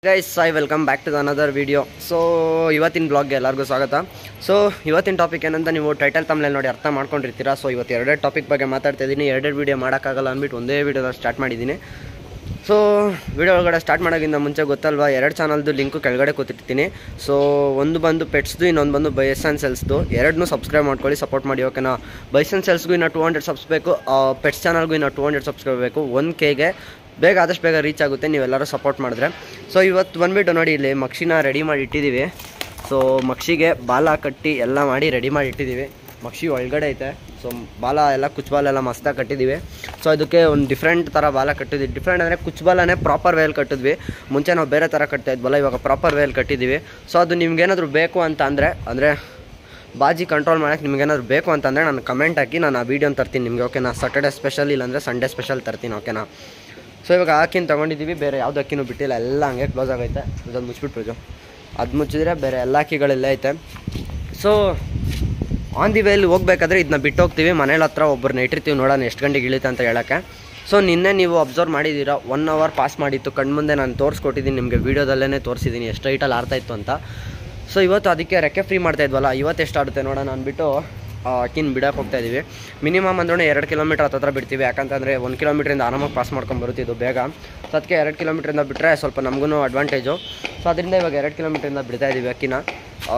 guys ಸಾಯ್ welcome back to the another video so ಇವತ್ತಿನ ಬ್ಲಾಗ್ಗೆ ಎಲ್ಲರಿಗೂ ಸ್ವಾಗತ ಸೊ ಇವತ್ತಿನ ಟಾಪಿಕ್ ಏನಂತ ನೀವು ಟೈಟಲ್ ತಮ್ಮಲ್ಲಿ ನೋಡಿ ಅರ್ಥ ಮಾಡ್ಕೊಂಡಿರ್ತೀರಾ ಸೊ ಇವತ್ತು ಎರಡೆರಡು ಟಾಪಿಕ್ ಬಗ್ಗೆ ಮಾತಾಡ್ತಾ ಇದ್ದೀನಿ ಎರಡೆರಡು ವೀಡಿಯೋ ಮಾಡೋಕ್ಕಾಗಲ್ಲ ಅಂದ್ಬಿಟ್ಟು ಒಂದೇ ವೀಡಿಯೋದ ಸ್ಟಾರ್ಟ್ ಮಾಡಿದ್ದೀನಿ ಸೊ ವಿಡಿಯೋ ಒಳಗಡೆ ಸ್ಟಾರ್ಟ್ ಮಾಡೋಕ್ಕಿಂತ ಮುಂಚೆ ಗೊತ್ತಲ್ವಾ ಎರಡು ಚಾನಲ್ದು ಲಿಂಕು ಕೆಳಗಡೆ ಕೂತಿರ್ತೀನಿ ಸೊ ಒಂದು ಬಂದು ಪೆಟ್ಸ್ದು ಇನ್ನೊಂದು ಬಂದು ಬೈಸ್ ಆ್ಯಂಡ್ ಸೆಲ್ಸ್ದು ಎರಡನ್ನೂ ಸಬ್ಸ್ಕ್ರೈಬ್ ಮಾಡ್ಕೊಳ್ಳಿ ಸಪೋರ್ಟ್ ಮಾಡಿ ಓಕೆನಾ ಬೈಸ್ ಆ್ಯಂಡ್ ಸೆಲ್ಸ್ಗೂ ಇನ್ನು ಟೂ ಹಂಡ್ರೆಡ್ ಸಬ್ಸ್ ಬೇಕು ಪೆಟ್ಸ್ ಚಾನಲ್ಗೂ ಇನ್ನು ಟೂ ಹಂಡ್ರೆಡ್ ಸಬ್ಸ್ಕ್ರೈಬ್ ಬೇಕು ಒಂದು ಕೆಗೆ ಬೇಗ ಆದಷ್ಟು ಬೇಗ ರೀಚ್ ಆಗುತ್ತೆ ನೀವೆಲ್ಲರೂ ಸಪೋರ್ಟ್ ಮಾಡಿದ್ರೆ ಸೊ ಇವತ್ತು ಬಂದುಬಿಟ್ಟು ನೋಡಿ ಇಲ್ಲಿ ಮಕ್ಷಿನ ರೆಡಿ ಮಾಡಿ ಇಟ್ಟಿದ್ದೀವಿ ಸೊ ಮಕ್ಷಿಗೆ ಬಾಲ ಕಟ್ಟಿ ಎಲ್ಲ ಮಾಡಿ ರೆಡಿ ಮಾಡಿ ಇಟ್ಟಿದ್ದೀವಿ ಮಕ್ಷಿ ಒಳಗಡೆ ಐತೆ ಸೊ ಬಾಲ ಎಲ್ಲ ಕುಚ್ಬಾಲ ಎಲ್ಲ ಮಸ್ತಾಗಿ ಕಟ್ಟಿದ್ದೀವಿ ಸೊ ಅದಕ್ಕೆ ಒಂದು ಡಿಫ್ರೆಂಟ್ ಥರ ಬಾಲ ಕಟ್ಟಿದ್ವಿ ಡಿಫ್ರೆಂಟ್ ಅಂದರೆ ಕುಚ್ಬಾಲನೇ ಪ್ರಾಪರ್ ವೇಲ್ ಕಟ್ಟಿದ್ವಿ ಮುಂಚೆ ನಾವು ಬೇರೆ ಥರ ಕಟ್ತಾ ಇದ್ವಲ್ಲ ಇವಾಗ ಪ್ರಾಪರ್ ವೇಲ್ ಕಟ್ಟಿದ್ದೀವಿ ಸೊ ಅದು ನಿಮ್ಗೇನಾದರೂ ಬೇಕು ಅಂತ ಅಂದರೆ ಅಂದರೆ ಬಾಜಿ ಕಂಟ್ರೋಲ್ ಮಾಡೋಕ್ಕೆ ನಿಮ್ಗೇನಾದ್ರು ಬೇಕು ಅಂತಂದರೆ ನಾನು ಕಮೆಂಟ್ ಹಾಕಿ ನಾನು ಆ ವೀಡಿಯೋನ ತರ್ತೀನಿ ನಿಮಗೆ ಓಕೆನಾ ಸಾಟರ್ಡೆ ಸ್ಪೆಷಲ್ ಇಲ್ಲಾಂದರೆ ಸಂಡೇ ಸ್ಪೆಷಲ್ ತರ್ತೀನಿ ಓಕೆನಾ ಸೊ ಇವಾಗ ಅಕ್ಕಿನ ತೊಗೊಂಡಿದ್ದೀವಿ ಬೇರೆ ಯಾವ್ದು ಅಕ್ಕಿನೂ ಬಿಟ್ಟಿಲ್ಲ ಎಲ್ಲ ಹಂಗೆ ಕ್ಲೋಸ್ ಆಗೈತೆ ಅದನ್ನು ಮುಚ್ಚಿಬಿಟ್ಟು ಪ್ರಜು ಅದು ಮುಚ್ಚಿದ್ರೆ ಬೇರೆ ಎಲ್ಲ ಅಕ್ಕಿಗಳೆಲ್ಲ ಐತೆ ಸೊ ಆನ್ ದಿ ವೇಲಿ ಹೋಗ್ಬೇಕಾದ್ರೆ ಇದನ್ನ ಬಿಟ್ಟು ಹೋಗ್ತೀವಿ ಮನೇಲಿ ಹತ್ರ ಒಬ್ಬರನ್ನ ಇಟ್ಟಿರ್ತೀವಿ ನೋಡೋಣ ಎಷ್ಟು ಗಂಟೆಗೆ ಇಳಿತೆ ಅಂತ ಹೇಳೋಕ್ಕೆ ಸೊ ನಿನ್ನೆ ನೀವು ಅಬ್ಸರ್ವ್ ಮಾಡಿದ್ದೀರಾ ಒನ್ ಅವರ್ ಪಾಸ್ ಮಾಡಿತ್ತು ಕಣ್ಮುಂದೆ ನಾನು ತೋರಿಸ್ಕೊಟ್ಟಿದ್ದೀನಿ ನಿಮಗೆ ವೀಡಿಯೋದಲ್ಲೇ ತೋರಿಸಿದ್ದೀನಿ ಎಷ್ಟು ಹೈಟಲ್ಲಿ ಆಡ್ತಾ ಇತ್ತು ಅಂತ ಸೊ ಇವತ್ತು ಅದಕ್ಕೆ ರೆಕ್ಕೆ ಫ್ರೀ ಮಾಡ್ತಾ ಇದ್ವಲ್ಲ ಇವತ್ತು ಎಷ್ಟು ಆಡುತ್ತೆ ನೋಡೋಣ ಅಂದ್ಬಿಟ್ಟು ಅಕ್ಕಿನ ಬಿಡಕ್ಕೆ ಹೋಗ್ತಾ ಇದ್ದೀವಿ ಮಿನಿಮಮ್ ಅಂದ್ರೂ ಎರಡು ಕಿಲೋಮೀಟ್ರ್ ಹತ್ರ ಬಿಡ್ತೀವಿ ಯಾಕಂತಂದರೆ ಒಂದು ಕಿಲೋಮೀಟ್ರಿಂದ ಆರಾಮಾಗಿ ಪಾಸ್ ಮಾಡ್ಕೊಂಡು ಬರುತ್ತಿದ್ದು ಬೇಗ ಸೊ ಅದಕ್ಕೆ ಎರಡು ಕಿಲೋಮೀಟ್ರಿಂದ ಬಿಟ್ಟರೆ ಸ್ವಲ್ಪ ನಮಗೂ ಅಡ್ವಾಂಟೇಜು ಸೊ ಅದರಿಂದ ಇವಾಗ ಎರಡು ಕಿಲೋಮೀಟ್ರಿಂದ ಬಿಡ್ತಾ ಇದ್ದೀವಿ ಅಕ್ಕಿನ ಆ,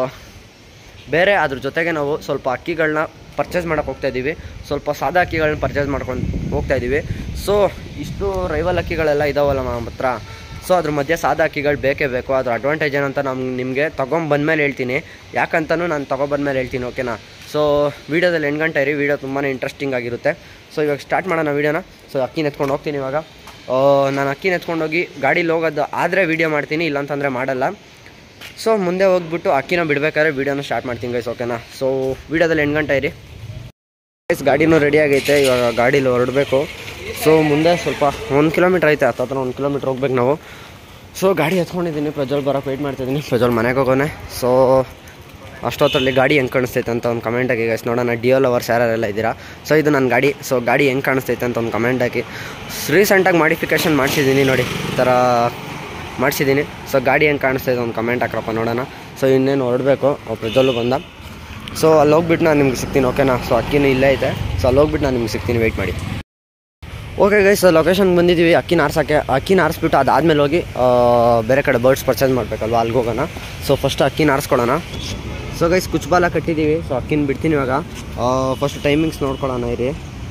ಬೇರೆ ಅದ್ರ ಜೊತೆಗೆ ನಾವು ಸ್ವಲ್ಪ ಅಕ್ಕಿಗಳನ್ನ ಪರ್ಚೇಸ್ ಮಾಡೋಕೆ ಹೋಗ್ತಾ ಇದ್ದೀವಿ ಸ್ವಲ್ಪ ಸಾದಾ ಅಕ್ಕಿಗಳನ್ನ ಪರ್ಚೇಸ್ ಮಾಡ್ಕೊಂಡು ಹೋಗ್ತಾ ಇದ್ದೀವಿ ಸೊ ಇಷ್ಟು ರೈವಲ್ ಅಕ್ಕಿಗಳೆಲ್ಲ ಇದಾವಲ್ಲ ನಮ್ಮ ಹತ್ರ ಸೊ ಅದ್ರ ಮಧ್ಯೆ ಸಾದಾ ಅಕ್ಕಿಗಳು ಬೇಕೇ ಬೇಕು ಅದ್ರ ಅಡ್ವಾಂಟೇಜ್ ಏನಂತ ನಮ್ಗೆ ನಿಮಗೆ ತೊಗೊಂಬಂದ್ಮೇಲೆ ಹೇಳ್ತೀನಿ ಯಾಕಂತನೂ ನಾನು ತೊಗೊಬಂದ್ಮೇಲೆ ಹೇಳ್ತೀನಿ ಓಕೆನಾ ಸೊ ವೀಡಿಯೋದಲ್ಲಿ ಎಂಟು ಗಂಟೆ ಇರಿ ವೀಡಿಯೋ ತುಂಬಾ ಇಂಟ್ರೆಸ್ಟಿಂಗ್ ಆಗಿರುತ್ತೆ ಸೊ ಇವಾಗ ಸ್ಟಾರ್ಟ್ ಮಾಡೋಣ ವೀಡಿಯೋನ ಸೊ ಅಕ್ಕಿನ ಎತ್ಕೊಂಡು ಹೋಗ್ತೀನಿ ಇವಾಗ ಆ, ನಾನು ಅಕ್ಕಿನ ಎತ್ಕೊಂಡೋಗಿ ಗಾಡೀಲಿ ಹೋಗೋದು ಆದರೆ ವೀಡಿಯೋ ಮಾಡ್ತೀನಿ ಇಲ್ಲಾಂತಂದರೆ ಮಾಡಲ್ಲ ಸೊ ಮುಂದೆ ಹೋಗ್ಬಿಟ್ಟು ಅಕ್ಕಿನ ಬಿಡಬೇಕಾದ್ರೆ ವೀಡಿಯೋನ ಸ್ಟಾರ್ಟ್ ಮಾಡ್ತೀನಿ ಗೈಸ್ ಓಕೆನಾ ಸೊ ವೀಡಿಯೋದಲ್ಲಿ ಎಂಟು ಗಂಟೆ ಇರಿ ಗೈಸ್ ಗಾಡಿನೂ ರೆಡಿ ಆಗೈತೆ ಇವಾಗ ಗಾಡೀಲಿ ಹೊರಡಬೇಕು ಸೊ ಮುಂದೆ ಸ್ವಲ್ಪ ಒಂದು ಕಿಲೋಮೀಟ್ರ್ ಐತೆ ಹತ್ತತ್ರ ಒಂದು ಕಿಲೋಮೀಟ್ರ್ ಹೋಗ್ಬೇಕು ನಾವು ಸೊ ಗಾಡಿ ಎತ್ಕೊಂಡಿದ್ದೀನಿ ಪ್ರಜ್ವಲ್ ಬರೋಕೆ ವೆಯ್ಟ್ ಮಾಡ್ತಿದ್ದೀನಿ ಪ್ರಜ್ವಲ್ ಮನೆಗೆ ಹೋಗೋನೆ ಸೊ ಅಷ್ಟೊತ್ತರಲ್ಲಿ ಗಾಡಿ ಹೆಂಗೆ ಕಾಣಿಸ್ತೈತೆ ಅಂತ ಒಂದು ಕಮೆಂಟ್ ಹಾಕಿ ಗೈಸ್ ನೋಡೋಣ ಡಿಯೋ ಲವರ್ಸ್ ಯಾರೆಲ್ಲ ಇದ್ದೀರಾ ಸೊ ಇದು ನನ್ನ ಗಾಡಿ ಸೊ ಗಾಡಿ ಹೆಂಗೆ ಕಾಣಿಸ್ತೈತೆ ಅಂತ ಒಂದು ಕಮೆಂಟ್ ಹಾಕಿ ರೀಸೆಂಟಾಗಿ ಮಾಡಿಫಿಕೇಷನ್ ಮಾಡಿಸಿದ್ದೀನಿ ನೋಡಿ ಈ ಥರ ಮಾಡಿಸಿದ್ದೀನಿ ಸೊ ಗಾಡಿ ಹೆಂಗೆ ಕಾಣಿಸ್ತೈತೆ ಒಂದು ಕಮೆಂಟ್ ಹಾಕ್ರಪ್ಪ ನೋಡೋಣ ಸೊ ಇನ್ನೇನು ಹೊರಡಬೇಕು ಪ್ರಜ್ವಲ್ಲು ಬಂದ ಸೊ ಅಲ್ಲಿ ಹೋಗ್ಬಿಟ್ಟು ನಾನು ನಿಮ್ಗೆ ಸಿಗ್ತೀನಿ ಓಕೆನಾ ಸೊ ಅಕ್ಕಿನೂ ಇಲ್ಲೇ ಐತೆ ಸೊ ಅಲ್ಲಿ ಹೋಗ್ಬಿಟ್ಟು ನಾನು ನಿಮ್ಗೆ ಸಿಗ್ತೀನಿ ವೆಯ್ಟ್ ಮಾಡಿ ಓಕೆ ಗೈಸ್ ಲೊಕೇಶನ್ಗೆ ಬಂದಿದ್ದೀವಿ ಅಕ್ಕಿನ ಆರ್ಸೋಕ್ಕೆ ಅಕ್ಕಿನ ಆರಿಸ್ಬಿಟ್ಟು ಅದಾದಮೇಲೆ ಹೋಗಿ ಆ, ಬೇರೆ ಕಡೆ ಬರ್ಡ್ಸ್ ಪರ್ಚೇಸ್ ಮಾಡಬೇಕಲ್ವ ಅಲ್ಲಿಗೆ ಹೋಗೋಣ ಸೊ ಫಸ್ಟ್ ಅಕ್ಕಿನ ಆರಿಸ್ಕೊಳ್ಳೋಣ ಸೊ ಗೈಸ್ ಕುಚ್ಬಾಲ ಕಟ್ಟಿದ್ದೀವಿ ಸೊ ಅಕ್ಕಿನ ಬಿಡ್ತೀನಿ ಇವಾಗ ಫಸ್ಟ್ ಟೈಮಿಂಗ್ಸ್ ನೋಡ್ಕೊಳ್ಳೋಣ ಇರಿ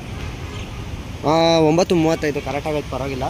ಆ, ಒಂಬತ್ತು ಮೂವತ್ತೈದು ಕರೆಕ್ಟಾಗೈತೆ ಪರವಾಗಿಲ್ಲ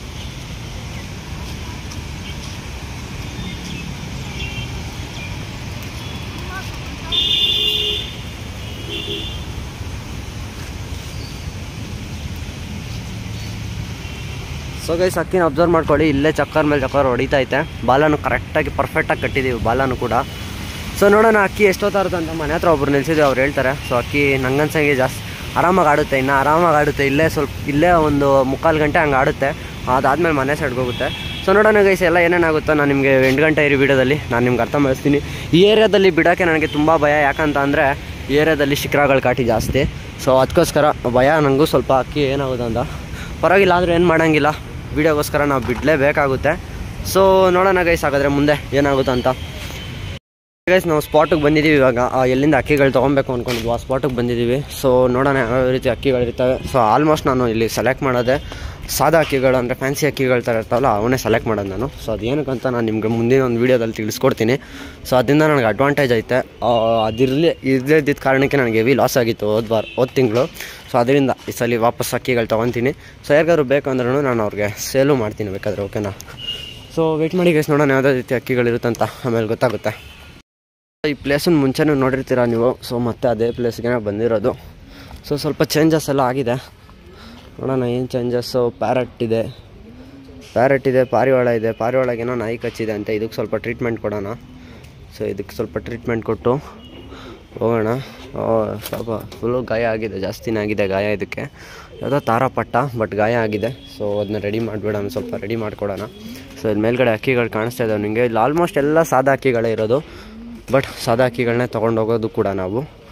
ಸೊ ಗೈಸ್ ಅಕ್ಕಿನ ಅಬ್ಸರ್ವ್ ಮಾಡ್ಕೊಳ್ಳಿ ಇಲ್ಲೇ ಚಕ್ಕರ್ ಮೇಲೆ ಚಕ್ಕರ್ ಹೊಡಿತಾ ಐತೆ ಬಾಲನು ಕರೆಕ್ಟಾಗಿ ಪರ್ಫೆಕ್ಟಾಗಿ ಕಟ್ಟಿದ್ದೀವಿ ಬಾಲನು ಕೂಡ ಸೊ ನೋಡೋಣ ಅಕ್ಕಿ ಎಷ್ಟೊತ್ತಾರುತ್ತೆ ಅಂತ ಮನೆ ಹತ್ರ ಒಬ್ರು ನಿಲ್ಸಿದ್ವಿ ಅವ್ರು ಹೇಳ್ತಾರೆ ಸೊ ಅಕ್ಕಿ ನಂಗನ್ಸಂಗೆ ಜಾಸ್ತಿ ಆರಾಮಾಗಿ ಆಡುತ್ತೆ ಇನ್ನು ಆರಾಮಾಗಿ ಆಡುತ್ತೆ ಇಲ್ಲೇ ಸ್ವಲ್ಪ ಇಲ್ಲೇ ಒಂದು ಮುಕ್ಕಾಲು ಗಂಟೆ ಹಂಗೆ ಆಡುತ್ತೆ ಅದಾದಮೇಲೆ ಮನೆ ಸೈಡ್ಗೆ ಹೋಗುತ್ತೆ ಸೊ ನೋಡೋಣ ಗೈಸ್ ಎಲ್ಲ ಏನೇನಾಗುತ್ತೋ ನಾನು ನಿಮಗೆ ಎಂಟು ಗಂಟೆ ಇರಿ ವಿಡಿಯೋದಲ್ಲಿ ನಾನು ನಿಮ್ಗೆ ಅರ್ಥ ಮಾಡಿಸ್ತೀನಿ ಈ ಏರಿಯಾದಲ್ಲಿ ಬಿಡೋಕ್ಕೆ ನನಗೆ ತುಂಬ ಭಯ ಯಾಕಂತ ಅಂದರೆ ಈ ಏರಿಯಾದಲ್ಲಿ ಶಿಖರಗಳ ಕಾಟಿ ಜಾಸ್ತಿ ಸೊ ಅದಕ್ಕೋಸ್ಕರ ಭಯ ನನಗೂ ಸ್ವಲ್ಪ ಅಕ್ಕಿ ಏನಾಗುತ್ತೆ ಅಂತ ಪರವಾಗಿಲ್ಲ ಆದರೂ ಏನು ಮಾಡೋಂಗಿಲ್ಲ ವೀಡಿಯೋಗೋಸ್ಕರ ನಾವು ಬಿಡಲೇಬೇಕಾಗುತ್ತೆ ಸೊ ನೋಡೋಣ ಗೈಸ್ ಹಾಗಾದರೆ ಮುಂದೆ ಏನಾಗುತ್ತೆ ಅಂತ ಗೈಸ್ ನಾವು ಸ್ಪಾಟಿಗೆ ಬಂದಿದ್ದೀವಿ ಇವಾಗ ಆ, ಎಲ್ಲಿಂದ ಅಕ್ಕಿಗಳು ತೊಗೊಬೇಕು ಅಂದ್ಕೊಂಡಿದ್ವಿ ಆ ಸ್ಪಾಟಿಗೆ ಬಂದಿದ್ದೀವಿ ಸೊ ನೋಡೋಣ ಯಾವ ರೀತಿ ಅಕ್ಕಿಗಳಿರ್ತವೆ ಸೊ ಆಲ್ಮೋಸ್ಟ್ ನಾನು ಇಲ್ಲಿ ಸೆಲೆಕ್ಟ್ ಮಾಡೋದೆ ಸಾದಾ ಅಕ್ಕಿಗಳು ಅಂದರೆ ಫ್ಯಾನ್ಸಿ ಅಕ್ಕಿಗಳ ಥರ ಇರ್ತಾವಲ್ಲ ಅವನ್ನೇ ಸೆಲೆಕ್ಟ್ ಮಾಡೋದು ನಾನು ಸೊ ಅದೇನಕ್ಕಂತ ನಾನು ನಿಮಗೆ ಮುಂದಿನ ಒಂದು ವೀಡಿಯೋದಲ್ಲಿ ತಿಳಿಸ್ಕೊಡ್ತೀನಿ ಸೊ ಅದರಿಂದ ನನಗೆ ಅಡ್ವಾಂಟೇಜ್ ಐತೆ ಆ, ಅದಿರಲಿ ಇದ್ದಿದ್ದ ಕಾರಣಕ್ಕೆ ನನಗೆ ಹೆವಿ ಲಾಸ್ ಆಗಿತ್ತು ಹೋದ ವಾರ ಹೋದ ತಿಂಗಳು ಸೊ ಅದರಿಂದ ಈ ಸಲ ವಾಪಸ್ ಅಕ್ಕಿಗಳು ತೊಗೊತೀನಿ ಸೊ ಯಾರಿಗಾದ್ರು ಬೇಕು ಅಂದ್ರೂ ನಾನು ಅವ್ರಿಗೆ ಸೇಲು ಮಾಡ್ತೀನಿ ಬೇಕಾದರೆ ಓಕೆನಾ ಸೊ ವೆಯ್ಟ್ ಮಾಡಿ ಗೈಸ್ ನೋಡೋಣ ಯಾವುದೇ ರೀತಿ ಅಕ್ಕಿಗಳಿರುತ್ತಂತ ಆಮೇಲೆ ಗೊತ್ತಾಗುತ್ತೆ ಈ ಪ್ಲೇಸನ್ನು ಮುಂಚೆನೂ ನೋಡಿರ್ತೀರ ನೀವು ಸೊ ಮತ್ತೆ ಅದೇ ಪ್ಲೇಸ್ಗೆ ಬಂದಿರೋದು ಸೊ ಸ್ವಲ್ಪ ಚೇಂಜಸ್ ಎಲ್ಲ ಆಗಿದೆ ನೋಡೋಣ ಏನು ಚೇಂಜಸ್ಸು ಪ್ಯಾರಟ್ ಇದೆ ಪ್ಯಾರಟ್ ಇದೆ ಪಾರಿವಾಳ ಇದೆ ಪಾರಿವಾಳಗೇನೋ ನಾಯಿ ಕಚ್ಚಿದೆ ಅಂತ ಇದಕ್ಕೆ ಸ್ವಲ್ಪ ಟ್ರೀಟ್ಮೆಂಟ್ ಕೊಡೋಣ ಸೊ ಇದಕ್ಕೆ ಸ್ವಲ್ಪ ಟ್ರೀಟ್ಮೆಂಟ್ ಕೊಟ್ಟು ಹೋಗೋಣ ಓ, ಸ್ವಲ್ಪ ಫುಲ್ಲು ಗಾಯ ಆಗಿದೆ ಜಾಸ್ತಿನೇ ಆಗಿದೆ ಗಾಯ ಇದಕ್ಕೆ ಯಾವುದೋ ತಾರಪಟ್ಟ ಬಟ್ ಗಾಯ ಆಗಿದೆ ಸೊ ಅದನ್ನ ರೆಡಿ ಮಾಡಿಬಿಡೋಣ ಸ್ವಲ್ಪ ರೆಡಿ ಮಾಡಿಕೊಡೋಣ ಸೊ ಇಲ್ಲಿ ಮೇಲ್ಗಡೆ ಅಕ್ಕಿಗಳು ಕಾಣಿಸ್ತಾ ಇದ್ದಾವೆ ನಿಮಗೆ ಇಲ್ಲಿ ಆಲ್ಮೋಸ್ಟ್ ಎಲ್ಲ ಸಾದಾ ಅಕ್ಕಿಗಳೇ ಇರೋದು ಬಟ್ ಸಾದಾ ಅಕ್ಕಿಗಳನ್ನೇ ತೊಗೊಂಡು ಹೋಗೋದು ಕೂಡ ನಾವು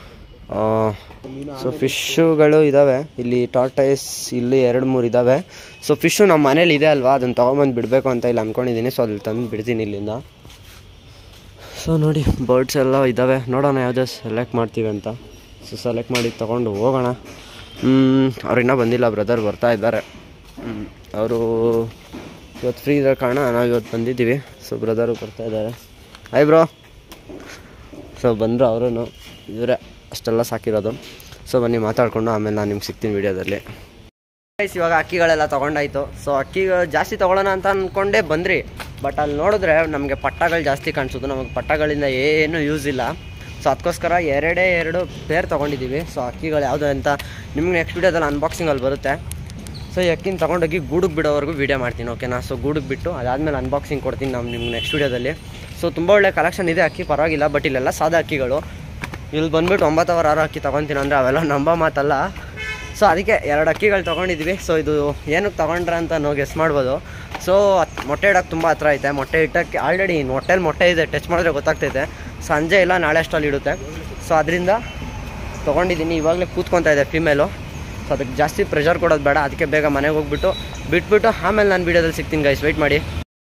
ಸೊ ಫಿಶ್ಶುಗಳು ಇದ್ದಾವೆ ಇಲ್ಲಿ ಟಾರ್ಟೈಸ್ ಇಲ್ಲಿ ಎರಡು ಮೂರು ಇದ್ದಾವೆ ಸೊ ಫಿಶ್ಶು ನಮ್ಮ ಮನೇಲಿ ಇದೆ ಅಲ್ವಾ ಅದನ್ನು ತೊಗೊಂಬಂದು ಬಿಡಬೇಕು ಅಂತ ಇಲ್ಲಿ ಅಂದ್ಕೊಂಡಿದ್ದೀನಿ ಸೊ ಅಲ್ಲಿ ತಂದು ಬಿಡ್ತೀನಿ ಇಲ್ಲಿಂದ ಸೊ ನೋಡಿ ಬರ್ಡ್ಸ್ ಎಲ್ಲ ಇದ್ದಾವೆ ನೋಡೋಣ ಯಾವುದೇ ಸೆಲೆಕ್ಟ್ ಮಾಡ್ತೀವಿ ಅಂತ ಸೊ ಸೆಲೆಕ್ಟ್ ಮಾಡಿ ತೊಗೊಂಡು ಹೋಗೋಣ ಅವ್ರು ಇನ್ನೂ ಬಂದಿಲ್ಲ ಬ್ರದರ್ ಬರ್ತಾ ಇದ್ದಾರೆ ಅವರು ಇವತ್ತು ಫ್ರೀ ಇರೋ ಕಾರಣ ನಾವು ಇವತ್ತು ಬಂದಿದ್ದೀವಿ ಸೊ ಬ್ರದರು ಬರ್ತಾ ಇದ್ದಾರೆ ಹಾಯ್ ಬ್ರೋ ಸೊ ಬಂದರು ಅವರು ಇವರೇ ಅಷ್ಟೆಲ್ಲ ಸಾಕಿರೋದು ಸೊ ಬನ್ನಿ ಮಾತಾಡಿಕೊಂಡು ಆಮೇಲೆ ನಾನು ನಿಮ್ಗೆ ಸಿಗ್ತೀನಿ ವಿಡಿಯೋದಲ್ಲಿ ಗೈಸ್ ಇವಾಗ ಅಕ್ಕಿಗಳೆಲ್ಲ ತೊಗೊಂಡಾಯ್ತು ಸೊ ಅಕ್ಕಿಗಳು ಜಾಸ್ತಿ ತೊಗೊಳ್ಳೋಣ ಅಂತ ಅಂದ್ಕೊಂಡೇ ಬಂದ್ರಿ ಬಟ್ ಅಲ್ಲಿ ನೋಡಿದ್ರೆ ನಮಗೆ ಪಟ್ಟಗಳು ಜಾಸ್ತಿ ಕಾಣಿಸೋದು ನಮಗೆ ಪಟ್ಟಗಳಿಂದ ಏನೂ ಯೂಸ್ ಇಲ್ಲ ಸೊ ಅದಕ್ಕೋಸ್ಕರ ಎರಡೇ ಎರಡು ಪೇರ್ ತೊಗೊಂಡಿದ್ದೀವಿ ಸೊ ಅಕ್ಕಿಗಳು ಯಾವುದು ಅಂತ ನಿಮ್ಗೆ ನೆಕ್ಸ್ಟ್ ವೀಡಿಯೋದಲ್ಲಿ ಅನ್ಬಾಕ್ಸಿಂಗಲ್ಲಿ ಬರುತ್ತೆ ಸೊ ಈ ಅಕ್ಕಿನ ತೊಗೊಂಡೋಗಿ ಗೂಡಿಗೆ ಬಿಡೋವರೆಗೂ ವೀಡಿಯೋ ಮಾಡ್ತೀನಿ ಓಕೆನಾ ಸೊ ಗೂಡಿಗೆ ಬಿಟ್ಟು ಅದಾದಮೇಲೆ ಅನ್ಬಾಕ್ಸಿಂಗ್ ಕೊಡ್ತೀನಿ ನಾವು ನಿಮ್ಗೆ ನೆಕ್ಸ್ಟ್ ವೀಡಿಯೋದಲ್ಲಿ ಸೊ ತುಂಬ ಒಳ್ಳೆ ಕಲೆಕ್ಷನ್ ಇದೆ ಅಕ್ಕಿ ಪರವಾಗಿಲ್ಲ ಬಟ್ ಇಲ್ಲೆಲ್ಲ ಸಾದಾ ಅಕ್ಕಿಗಳು ಇಲ್ಲಿ ಬಂದ್ಬಿಟ್ಟು ಒಂಬತ್ತು ಅವರ್ ಆರು ಅಕ್ಕಿ ತೊಗೊತೀನಿ ಅಂದರೆ ಅವೆಲ್ಲ ನಂಬೋ ಮಾತಲ್ಲ ಸೊ ಅದಕ್ಕೆ ಎರಡು ಅಕ್ಕಿಗಳು ತೊಗೊಂಡಿದ್ವಿ ಸೊ ಇದು ಏನಕ್ಕೆ ತೊಗೊಂಡ್ರೆ ಅಂತ ನಾವು ಗೆಸ್ ಮಾಡ್ಬೋದು ಸೊ ಮೊಟ್ಟೆ ಇಡೋಕ್ಕೆ ತುಂಬ ಹತ್ರ ಐತೆ ಮೊಟ್ಟೆ ಇಟ್ಟಕ್ಕೆ ಆಲ್ರೆಡಿ ಮೊಟ್ಟೆಲಿ ಮೊಟ್ಟೆ ಇದೆ ಟಚ್ ಮಾಡಿದ್ರೆ ಗೊತ್ತಾಗ್ತೈತೆ ಸಂಜೆ ಇಲ್ಲ ನಾಳೆ ಅಷ್ಟಲ್ಲಿ ಇಡುತ್ತೆ ಸೊ ಅದರಿಂದ ತೊಗೊಂಡಿದ್ದೀನಿ ಇವಾಗಲೇ ಕೂತ್ಕೊತಾ ಇದೆ ಫಿಮೇಲು ಸೊ ಅದಕ್ಕೆ ಜಾಸ್ತಿ ಪ್ರೆಷರ್ ಕೊಡೋದು ಬೇಡ ಅದಕ್ಕೆ ಬೇಗ ಮನೆಗೆ ಹೋಗ್ಬಿಟ್ಟು ಬಿಟ್ಬಿಟ್ಟು ಆಮೇಲೆ ನಾನು ವೀಡಿಯೋದಲ್ಲಿ ಸಿಗ್ತೀನಿ ಗೈಸ್ ವೆಯ್ಟ್ ಮಾಡಿ